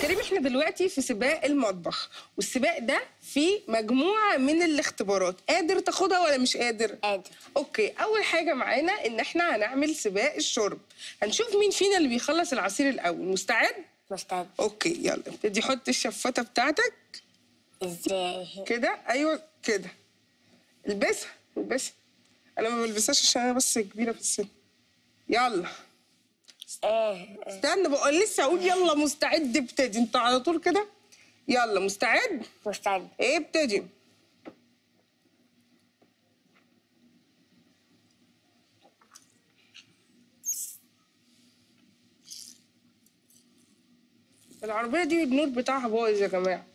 كريم احنا دلوقتي في سباق المطبخ والسباق ده فيه مجموعة من الاختبارات قادر تاخدها ولا مش قادر؟ قادر اوكي اول حاجة معانا ان احنا هنعمل سباق الشرب هنشوف مين فينا اللي بيخلص العصير الاول مستعد؟ مستعد اوكي يلا ابتدي حط الشفاطة بتاعتك ازاي كده ايوه كده البسها البسها انا ما بلبسهاش عشان انا بس كبيرة في السن يلا ايه استنى بقول لسه اقول يلا مستعد ابتدي انت على طول كده يلا مستعد مستعد ايه ابتدي العربية دي النور بتاعها بايظ يا جماعة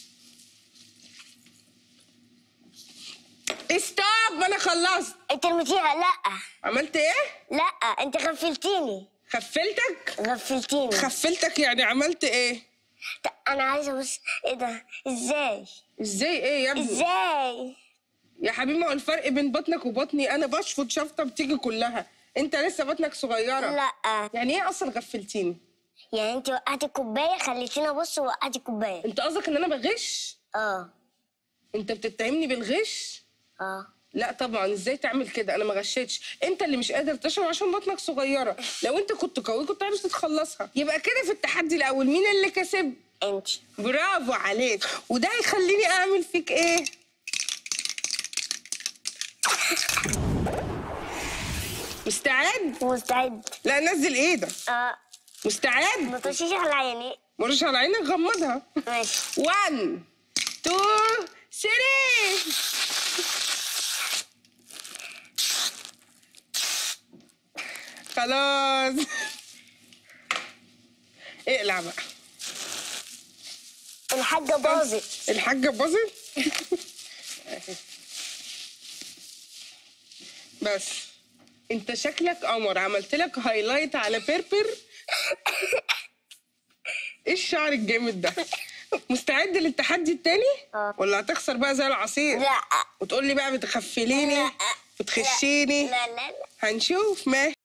ستوب انا خلصت انت المذيعة لا عملت ايه لا انت غفلتيني خفلتك غفلتيني خفلتك يعني عملت ايه ط- انا عايزة بس ايه ده ازاي ازاي ايه يا ابني ازاي يا حبيبي ما هو الفرق بين بطنك وبطني انا بشفط شفطه بتيجي كلها انت لسه بطنك صغيره لا يعني ايه اصلا غفلتيني يعني انت وقعتي الكوباية خليتيني ابص ووقعتي الكوباية انت قصدك ان انا بغش اه انت بتتهمني بالغش اه لا طبعا ازاي تعمل كده انا ما غشيتش انت اللي مش قادر تشرب عشان بطنك صغيره لو انت كنت قوي كنت عارف تتخلصها يبقى كده في التحدي الاول مين اللي كسب انت برافو عليك وده هيخليني اعمل فيك ايه مستعد مستعد لا نزل ايدك اه مستعد ما تمشيش على عيني مرش على عينك غمضها ماشي 1 2 3 خلاص اقلع بقى الحاجة باظت الحاجة باظت بس انت شكلك قمر عملت لك هايلايت على بيربر ايه الشعر الجامد ده مستعد للتحدي التاني اه. ولا هتخسر بقى زي العصير لا وتقول لي بقى بتخفليني لا. بتخشيني لا لا لا هنشوف ما